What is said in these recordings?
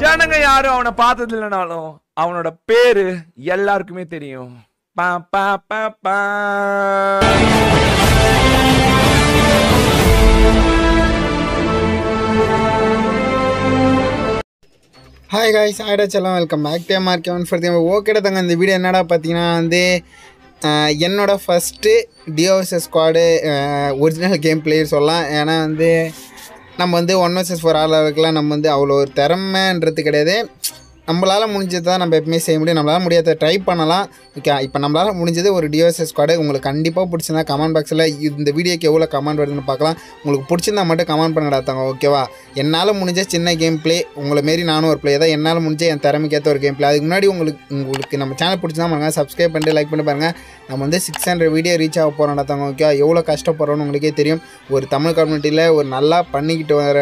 ஜனங்க யாரும் அவனை பார்த்தது இல்லைனாலும் அவனோட பேரு எல்லாருக்குமே தெரியும் பா பா பா பா ஹாய் காய்ஸ் ஆயிடா செல்லாம் welcome back to mark one for the okay தாங்க இந்த வீடியோ என்னடா பார்த்தீங்கன்னா வந்து ஆஹ், என்னோட ஃபஸ்ட்டு டிஓஎஸ்எஸ் ஸ்குவாடு ஒரிஜினல் கேம் பிளேயர் சொல்லலாம் ஏன்னா வந்து நம்ம வந்து ஒன் வர்சஸ் ஃபோர் ஆள் அளவுக்குலாம் நம்ம வந்து அவ்வளோ ஒரு திறமைன்றது கிடையாது நம்மளால் முடிஞ்சது தான் நம்ம எப்பவுமே செய்ய முடியும் நம்மளால் முடியாத ட்ரை பண்ணலாம் ஓகே இப்போ நம்மளால் முடிஞ்சது ஒரு டிஓஎஸ்எஸ் ஸ்குவாடு உங்களுக்கு கண்டிப்பாக பிடிச்சிருந்தா கமெண்ட் பாக்ஸில் இந்த வீடியோக்கு எவ்வளோ கமெண்ட் வருதுன்னு பார்க்கலாம் உங்களுக்கு பிடிச்சிருந்தா மட்டும் கமெண்ட் பண்ணுங்கடா தாங்க ஓகேவா என்னால் முடிஞ்ச சின்ன கேம் ப்ளே உங்களை மாரி நானும் ஒரு ப்ளே தான் என்னால் முடிஞ்ச என் திறமைக்கேற்ற ஒரு கேம் ப்ளே அதுக்கு முன்னாடி உங்களுக்கு உங்களுக்கு நம்ம சேனல் பிடிச்சதா பாருங்க சப்ஸ்கிரைப் பண்ணிட்டு லைக் பண்ணி பாருங்க நம்ம வந்து சிக்ஸ் ஹண்ட்ரட் வீடியோ ரீச் ஆக போகிறோம் தாங்க ஓகே எவ்வளோ கஷ்டப்படுறோன்னு உங்களுக்கே தெரியும் ஒரு தமிழ் கம்யூனிட்டியில் ஒரு நல்லா பண்ணிக்கிட்டு வர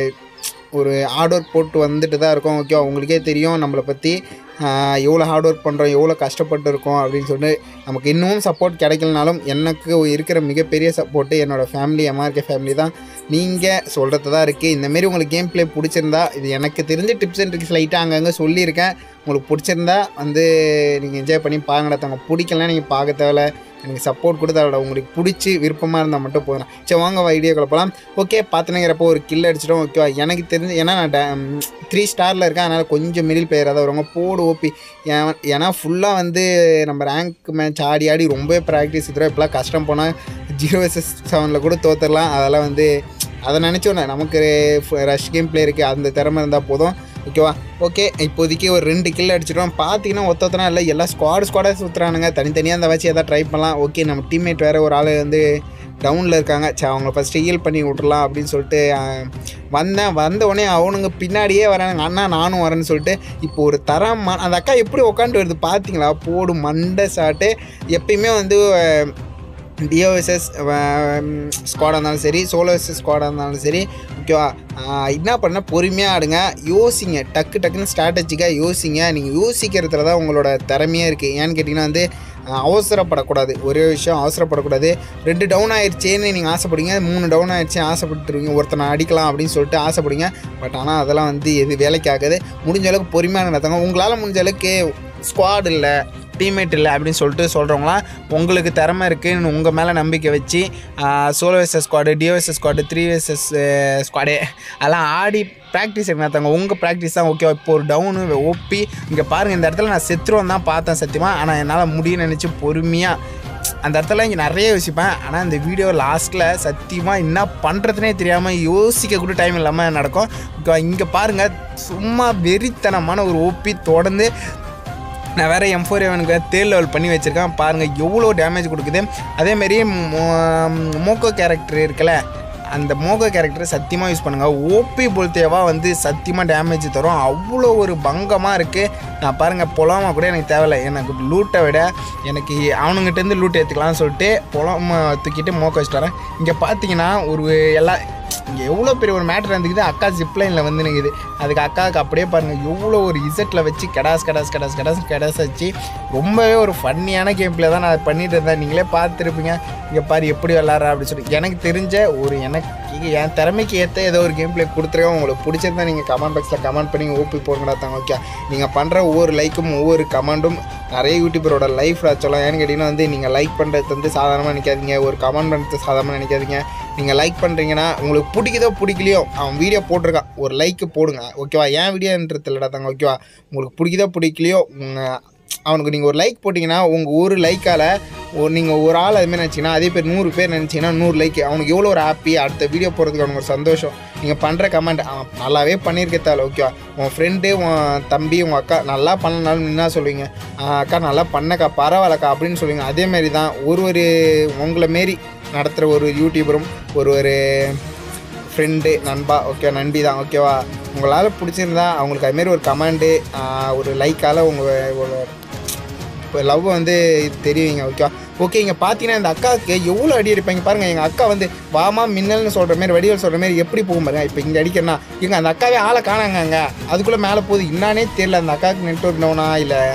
ஒரு ஹார்ட் ஒர்க் போட்டு வந்துட்டு தான் இருக்கோம் ஓகே உங்களுக்கே தெரியும் நம்மளை பற்றி எவ்வளோ ஹார்ட் ஒர்க் பண்ணுறோம் எவ்வளோ கஷ்டப்பட்டு இருக்கோம் அப்படின்னு சொல்லிட்டு நமக்கு இன்னமும் சப்போர்ட் கிடைக்கலனாலும் எனக்கு இருக்கிற மிகப்பெரிய சப்போர்ட்டு என்னோடய ஃபேமிலி எம்ஆர்கே ஃபேமிலி தான் நீங்கள் சொல்கிறது தான் இருக்குது இந்தமாரி உங்களுக்கு கேம் ப்ளே பிடிச்சிருந்தா இது எனக்கு தெரிஞ்ச டிப்ஸ் அண்ட் ட்ரிக்ஸ் லைட்டாக அங்கங்கே சொல்லியிருக்கேன் உங்களுக்கு பிடிச்சிருந்தா வந்து நீங்கள் என்ஜாய் பண்ணி பாருங்கடா தாங்க பிடிக்கலனா நீங்கள் பார்க்க தேவையில்ல எனக்கு சப்போர்ட் கூட தேவையில்ல உங்களுக்கு பிடிச்சி விருப்பமாக இருந்தால் மட்டும் போதும் சரி வாங்க ஐடியா குழப்பலாம் ஓகே பார்த்துனுங்கிறப்போ ஒரு கில் அடிச்சிட்டோம் ஓகேவா எனக்கு தெரிஞ்சு ஏன்னா நான் த்ரீ ஸ்டாரில் இருக்கேன் அதனால் கொஞ்சம் மிடில் பிளேயராக தான் வருவாங்க போடு ஓபி ஏன் ஏன்னா ஃபுல்லாக வந்து நம்ம ரேங்க் மேட்ச் ஆடி ஆடி ரொம்பவே ப்ராக்டிஸ் இருக்கிறோம் இப்போலாம் கஷ்டம் போனால் ஜீரோ எஸ்எஸ் செவனில் கூட தோத்துடலாம் அதெல்லாம் வந்து அதை நினச்சோன்னே நமக்கு ரஷ் கேம் பிளே இருக்குது அந்த திறமை இருந்தால் போதும் ஓகேவா ஓகே இப்போதைக்கு ஒரு ரெண்டு கில் அடிச்சிட்டோம் பார்த்தீங்கன்னா ஒத்தனா இல்லை எல்லாம் ஸ்குவாடு ஸ்குவாடாக சுற்றுறானுங்க தனித்தனியாக அந்த வச்சு எதாவது ட்ரை பண்ணலாம் ஓகே நம்ம டீம்மேட் வேறு ஒரு ஆள் வந்து டவுனில் இருக்காங்க சரி அவங்கள ஃபஸ்ட்டு ஹீல் பண்ணி விட்றலாம் அப்படின்னு சொல்லிட்டு அஹ், வந்தேன் வந்த உடனே அவனுங்க பின்னாடியே வரானுங்க அண்ணா நானும் வரேன்னு சொல்லிட்டு இப்போ ஒரு தரம் அந்த அக்கா எப்படி உட்காந்துட்டு வருது பார்த்தீங்களா போடு மண்டை சாட்டு எப்பயுமே வந்து அஹ், டிஓஎஸ்எஸ் ஸ்குவாடாக இருந்தாலும் சரி சோலோஎஸ்எஸ் ஸ்குவாடாக இருந்தாலும் சரி ஓகேவா ஆஹ் என்ன பண்ண பொறுமையாக ஆடுங்க யோசிங்க டக்கு டக்குன்னு ஸ்ட்ராட்டஜிக்காக யோசிங்க நீங்கள் யோசிக்கிறதுல தான் உங்களோட திறமையே இருக்குது ஏன்னு கேட்டிங்கன்னா வந்து ஆஹ் அவசரப்படக்கூடாது ஒரே விஷயம் அவசரப்படக்கூடாது ரெண்டு டவுன் ஆயிடுச்சேன்னு நீங்கள் ஆசைப்படுங்க மூணு டவுன் ஆயிடுச்சு ஆசைப்பட்டுருவீங்க ஒருத்தனை அடிக்கலாம் அப்படின்னு சொல்லிட்டு ஆசைப்படுங்க பட் ஆனால் அதெல்லாம் வந்து எது வேலைக்கு ஆகாது முடிஞ்ச அளவுக்கு பொறுமையாக நடத்தாங்க உங்களால் முடிஞ்ச அளவுக்கு ஸ்குவாட் இல்லை டீம்மேட் இல்லை அப்படின்னு சொல்லிட்டு சொல்கிறவங்களாம் உங்களுக்கு திறமை இருக்குன்னு உங்கள் மேலே நம்பிக்கை வச்சு சோலோ எஸ்எஸ் ஸ்குவாடு டிஓஎஸ்எஸ் ஸ்குவாடு த்ரீ எஸ்எஸ் ஸ்குவாடு அதெல்லாம் ஆடி ப்ராக்டிஸ் நடத்தாங்க உங்கள் ப்ராக்டிஸ் தான் ஓகே இப்போ ஒரு டவுனு ஓப்பி இங்கே பாருங்கள் இந்த இடத்துல நான் செத்துருவன் தான் பார்த்தேன் சத்தியமாக ஆனால் என்னால் முடியும்னு நினச்சி பொறுமையாக அந்த இடத்துல இங்கே நிறைய யோசிப்பேன் ஆனால் இந்த வீடியோ லாஸ்ட்டில் சத்தியமாக என்ன பண்ணுறதுனே தெரியாமல் யோசிக்க கூட டைம் இல்லாமல் நடக்கும் இங்கே பாருங்கள் சும்மா வெறித்தனமான ஒரு ஓப்பி தொடர்ந்து நான் வேறு எம் ஃபோர் எவனுக்கு தேர்ட் லெவல் பண்ணி வச்சுருக்கேன் பாருங்கள் எவ்வளோ டேமேஜ் கொடுக்குது அதேமாரி மோக்கோ கேரக்டர் இருக்குல்ல அந்த மோகோ கேரக்டரை சத்தியமாக யூஸ் பண்ணுங்கள் ஓபி பொல்தேவா வந்து சத்தியமாக டேமேஜ் தரும் அவ்வளோ ஒரு பங்கமாக இருக்குது நான் பாருங்கள் பொலாமா கூட எனக்கு தேவையில்லை எனக்கு லூட்டை விட எனக்கு அவனுங்கிட்டேருந்து லூட் எடுத்துக்கலாம்னு சொல்லிட்டு பொலாமா தூக்கிட்டு மோக்க வச்சுட்டு வரேன் இங்கே பார்த்தீங்கன்னா ஒரு எல்லா இங்கே எவ்வளோ பெரிய ஒரு மேட்ரு இருந்துக்குது அக்கா ஜிப்லைனில் வந்து நிற்குது அதுக்கு அக்காவுக்கு அப்படியே பாருங்கள் எவ்வளோ ஒரு இசட்டில் வச்சு கடாஸ் கடாஸ் கடாஸ் கடாஸ் கடாஸ் வச்சு ரொம்பவே ஒரு ஃபன்னியான கேம் பிளே தான் நான் பண்ணிட்டு இருந்தேன் நீங்களே பார்த்துருப்பீங்க இங்கே பாரு எப்படி விளாட்றா அப்படின்னு சொல்லி எனக்கு தெரிஞ்ச ஒரு எனக்கு என் திறமைக்கு ஏற்ற ஏதோ ஒரு கேம் பிளே கொடுத்துருக்கேன் உங்களுக்கு பிடிச்சிருந்தா நீங்கள் கமெண்ட் பாக்ஸில் கமெண்ட் பண்ணி ஓப்பி போடுங்கடா தாங்க ஓகே நீங்கள் பண்ணுற ஒவ்வொரு லைக்கும் ஒவ்வொரு கமெண்ட்டும் நிறைய யூடியூபரோட லைஃப்பில் சொல்லலாம் ஏன்னு கேட்டிங்கன்னா வந்து நீங்கள் லைக் பண்ணுறது வந்து சாதாரணமாக நினைக்காதீங்க ஒரு கமெண்ட் பண்ணுறது சாதாரணமாக நினைக்காதீங்க நீங்கள் லைக் பண்ணுறீங்கன்னா உங்களுக்கு பிடிக்குதோ பிடிக்கலையோ அவன் வீடியோ போட்டிருக்கான் ஒரு லைக்கு போடுங்க ஓகேவா ஏன் வீடியோன்றது இல்லைடா தாங்க ஓகேவா உங்களுக்கு பிடிக்குதோ பிடிக்கலையோ உங்கள் அவனுக்கு நீங்கள் ஒரு லைக் போட்டிங்கன்னா உங்கள் ஒரு லைக்கால் நீங்கள் ஒரு ஆள் அதுமாதிரி நினச்சிங்கன்னா அதே பேர் நூறு பேர் நினச்சிங்கன்னா நூறு லைக் அவனுக்கு எவ்வளோ ஒரு ஹாப்பி அடுத்த வீடியோ போகிறதுக்கு அவனுக்கு ஒரு சந்தோஷம் நீங்கள் பண்ணுற கமெண்ட் அவன் நல்லாவே பண்ணியிருக்கத்தால ஓகேவா உன் ஃப்ரெண்டு உன் தம்பி உங்கள் அக்கா நல்லா பண்ணனாலும் என்ன சொல்லுவீங்க "ஆ, அக்கா நல்லா பண்ணக்கா பரவாயில்லக்கா அப்படின்னு சொல்லுவீங்க அதேமாரி தான் ஒரு ஒரு உங்களை மாரி நடத்துகிற ஒரு யூடியூபரும் ஒரு ஒரு ஃப்ரெண்டு நண்பா ஓகே நண்பி தான் ஓகேவா உங்களால் பிடிச்சிருந்தா அவங்களுக்கு அதுமாரி ஒரு கமெண்டு ஒரு லைக்கால் உங்கள் இப்போ லவ் வந்து தெரியுங்க ஓகே ஓகே இங்கே பார்த்தீங்கன்னா இந்த அக்காவுக்கு எவ்வளோ அடி அடிப்பாங்க பாருங்கள் எங்கள் அக்கா வந்து வாமா மின்னல்னு சொல்கிற மாதிரி வடிவல் சொல்கிற மாதிரி எப்படி போகும் பாருங்க இப்போ இங்கே அடிக்கிறனா இங்கே அந்த அக்காவே ஆளை காணாங்க அங்கே அதுக்குள்ளே மேலே போகுது என்னானே தெரியல அந்த அக்காவுக்கு நெட்ஒர்க் டவுனா இல்லை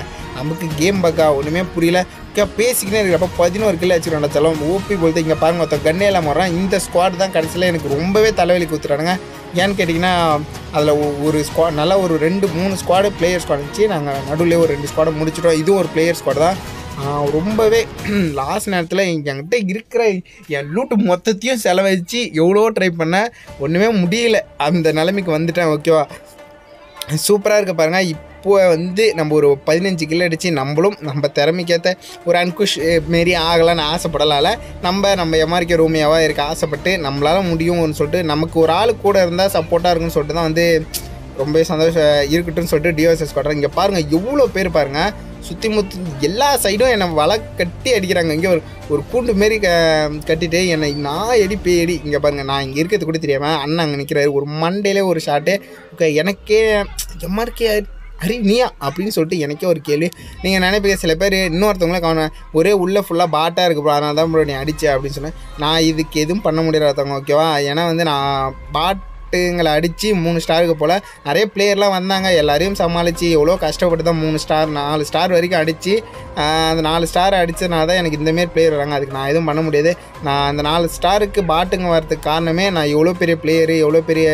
நமக்கு கேம் பக்கா ஒன்றுமே புரியல ஓகே பேசிக்கினே இருக்கிறப்ப பதினோரு கிலோ வச்சுக்கிறோம் செல்லம் ஓபி போலத்து இங்கே பாருங்க ஒருத்தன் கண்ணே இல்லாமல் வரான் இந்த ஸ்குவாட் தான் கடைசியில் எனக்கு ரொம்பவே தலைவலி கொடுத்துறானுங்க ஏன்னு கேட்டிங்கன்னா அதில் ஒரு ஸ்குவாட் நல்லா ஒரு ரெண்டு மூணு ஸ்குவாடு பிளேயர் ஸ்குவாட் இருந்துச்சு நாங்கள் நடுவில் ஒரு ரெண்டு ஸ்குவாடை முடிச்சிட்டோம் இதுவும் ஒரு பிளேயர் ஸ்குவாட் தான் ஆஹ் ரொம்பவே லாஸ்ட் நேரத்தில் என்கிட்ட இருக்கிற என் லூட்டு மொத்தத்தையும் செலவழித்து எவ்வளோ ட்ரை பண்ணேன் ஒன்றுமே முடியல அந்த நிலைமைக்கு வந்துட்டேன் ஓகேவா சூப்பராக இருக்க பாருங்க இப்போ வந்து நம்ம ஒரு பதினஞ்சு கிலோ அடித்து நம்மளும் நம்ம திறமைக்கேற்ற ஒரு அன்குஷ் அஹ், மாரி ஆகலான்னு ஆசைப்படலால நம்ம நம்ம எம்ஆர்கே ரூமியாவாக இருக்க ஆசைப்பட்டு நம்மளால் முடியும்னு சொல்லிட்டு நமக்கு ஒரு ஆள் கூட இருந்தால் சப்போர்ட்டாக இருக்குன்னு சொல்லிட்டு தான் வந்து ரொம்ப சந்தோஷம் இருக்கட்டும்னு சொல்லிட்டு டிஓஎஸ்எஸ் பண்ணுறேன் இங்கே பாருங்கள் எவ்வளோ பேர் பாருங்கள் சுற்றி முத்து எல்லா சைடும் என்னை வலை கட்டி அடிக்கிறாங்க இங்கே ஒரு ஒரு கூண்டு மாரி க கட்டிட்டு என்னை நான் எடி பே எடி இங்கே பாருங்கள் நான் இங்கே இருக்கிறது கூட தெரியாமல் அண்ணன் அங்கே நிற்கிறாரு ஒரு மண்டேலே ஒரு ஷாட்டு ஓகே எனக்கே எம்ஆர்கே ஹரி நீயா அப்படின்னு சொல்லிட்டு எனக்கே ஒரு கேள்வி நீங்கள் நினைப்பீங்க சில பேர் இன்னொருத்தவங்கள கவன ஒரே உள்ளே ஃபுல்லாக பாட்டாக இருக்கு ப்ரோ அதனால தான் ப்ரோ நீ அடிச்ச அப்படின்னு சொன்னேன் நான் இதுக்கு எதுவும் பண்ண முடியாதவங்க ஓகேவா ஏன்னா வந்து நான் பாட்டுங்களை அடித்து மூணு ஸ்டாருக்கு போல் நிறைய பிளேயர்லாம் வந்தாங்க எல்லாரையும் சமாளித்து எவ்வளோ கஷ்டப்பட்டு தான் மூணு ஸ்டார் நாலு ஸ்டார் வரைக்கும் அடித்து அந்த நாலு ஸ்டார் அடித்ததுனால தான் எனக்கு இந்தமாரி பிளேயர் வராங்க அதுக்கு நான் எதுவும் பண்ண முடியாது நான் அந்த நாலு ஸ்டாருக்கு பாட்டுங்க வரதுக்கு காரணமே நான் எவ்வளோ பெரிய பிளேயரு எவ்வளோ பெரிய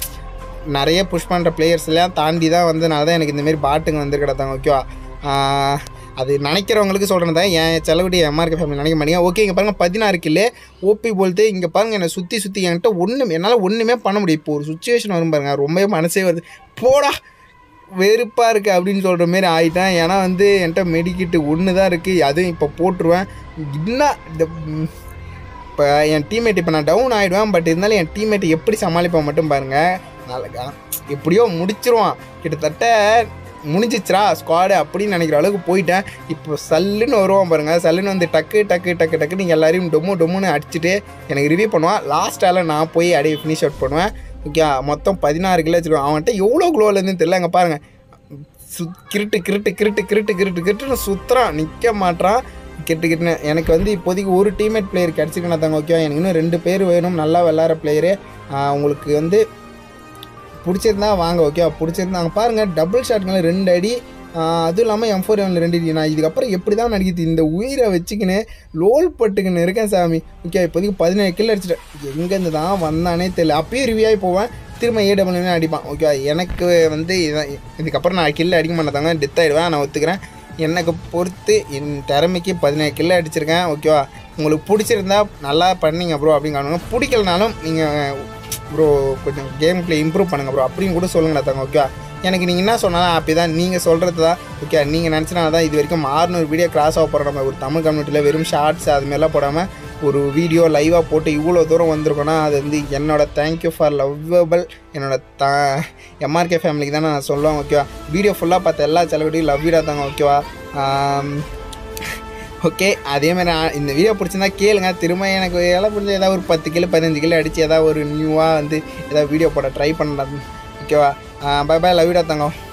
நிறைய புஷ் பண்ணுற பிளேயர்ஸ் எல்லாம் தாண்டி தான் வந்தனால தான் எனக்கு இந்தமாரி பாட்டுங்க வந்து கிடத்தாங்க ஓகேவா ஆஹ் அது நினைக்கிறவங்களுக்கு சொல்கிறது தான் என் செலவுடி எம்ஆர்கே ஃபேமிலி நினைக்க மாட்டீங்க ஓகே இங்கே பாருங்கள் பதினாறு கில்லு ஓபி போல்ட்டு இங்கே பாருங்கள் என்னை சுற்றி சுற்றி என்கிட்ட ஒன்றும் என்னால் ஒன்றுமே பண்ண முடியும் இப்போ ஒரு சுச்சுவேஷன் வரும் பாருங்க ரொம்பவே மனசே வருது போடா வெறுப்பாக இருக்குது அப்படின்னு சொல்கிற மாரி ஆகிட்டேன் ஏன்னா வந்து என்கிட்ட மெடிக்கிட்டு ஒன்று தான் இருக்குது அதுவும் இப்போ போட்டுருவேன் என்ன இந்த ம், இப்போ என் டீம்மேட் இப்போ நான் டவுன் ஆகிடுவேன் பட் இருந்தாலும் என் டீம்மேட் எப்படி சமாளிப்பேன் மட்டும் பாருங்கள் நாளைக்கா எப்படியோ முடிச்சிருவான் கிட்டத்தட்ட முடிஞ்சிச்சுரா ஸ்குவாடு அப்படின்னு நினைக்கிற அளவுக்கு போயிட்டேன் இப்போ சல்லுன்னு வருவான் பாருங்கள் சல்லுன்னு வந்து டக்கு டக்கு டக்கு டக்கு நீங்கள் எல்லாரையும் டொம்மு டொம்முன்னு அடிச்சுட்டு எனக்கு ரிவ்யூ பண்ணுவான் லாஸ்ட்டால் நான் போய் அப்படியே ஃபினிஷ் அவுட் பண்ணுவேன் ஓகே மொத்தம் பதினாறு கிலோ வச்சுருவான் அவன்கிட்ட எவ்வளோ க்ளோலேருந்து தெரியல அங்கே பாருங்கள் சு கிருட்டு கிருட்டு கிருட்டு கிருட்டு கிருட்டு கிருட்டுன்னு சுற்றுறான் நிற்க மாட்றான் கிட்டு கிட்டுன்னு எனக்கு வந்து இப்போதைக்கு ஒரு டீம்மேட் பிளேயர் கிடச்சிக்கணும் தாங்க ஓகேவா எனக்கு இன்னும் ரெண்டு பேர் வேணும் நல்லா விளாட்ற பிளேயரு உங்களுக்கு வந்து பிடிச்சிருந்தா வாங்க ஓகேவா பிடிச்சிருந்தாங்க பாருங்கள் டபுள் ஷாட்களை ரெண்டு அடி ஆஹ் அதுவும் இல்லாமல் எம் ஃபோர் ஒன்ல ரெண்டு அடி நான் இதுக்கப்புறம் எப்படி தான் நடிக்குது இந்த உயிரை வச்சுக்கின்னு லோல் பட்டுக்கின்னு இருக்கேன் சாமி ஓகே இப்போதைக்கு பதினேழு கில் அடிச்சிட்டேன் எங்கேருந்து தான் வந்தானே தெரியல அப்பயே ரிவியாகி போவேன் திரும்ப ஏ டபுள்னு அடிப்பான் ஓகே எனக்கு வந்து இதான் இதுக்கப்புறம் நான் கில் அடிக்க மாட்டேதாங்க டெத் ஆகிடுவேன் நான் ஒத்துக்கிறேன் எனக்கு பொறுத்து என் திறமைக்கு பதினேழு கில் அடிச்சிருக்கேன் ஓகேவா உங்களுக்கு பிடிச்சிருந்தா நல்லா பண்ணீங்க ப்ரோ அப்படின்னு காணுங்க பிடிக்கலனாலும் நீங்கள் ப்ரோ கொஞ்சம் கேம் ப்ளே இம்ப்ரூவ் பண்ணுங்கள் ப்ரோ அப்படின்னு கூட சொல்லுங்கண்ணா தாங்க ஓகேவா எனக்கு நீங்கள் என்ன சொன்னாலும் அப்படி தான் நீங்கள் சொல்கிறது தான் ஓகே நீங்கள் நினச்சினால தான் இது வரைக்கும் 600 வீடியோ கிராஸ் ஆக போகிற நம்ம ஒரு தமிழ் கம்யூனிட்டியில் வெறும் ஷார்ட்ஸ் அதுமாரிலாம் போடாமல் ஒரு வீடியோ லைவாக போட்டு இவ்வளோ தூரம் வந்திருக்கோன்னா அது வந்து என்னோட தேங்க்யூ ஃபார் லவ்வபிள் என்னோட த எம்ஆர்கே ஃபேமிலிக்கு தான் நான் சொல்லுவேன் ஓகேவா வீடியோ ஃபுல்லாக பார்த்த எல்லா செலவிட்டியும் லவ்விடாக தாங்க ஓகேவா ஓகே அதே மாதிரி நான் இந்த வீடியோ பிடிச்சிருந்தா கேளுங்க திரும்ப எனக்கு எல்லாம் பிடிச்ச ஏதாவது ஒரு பத்து கிலோ பதினஞ்சு கிலோ அடித்து ஏதாவது ஒரு நியூவாக வந்து ஏதாவது வீடியோ போட ட்ரை பண்ணலாம் ஓகேவா பை பை லவ் வீடியோ தங்கம்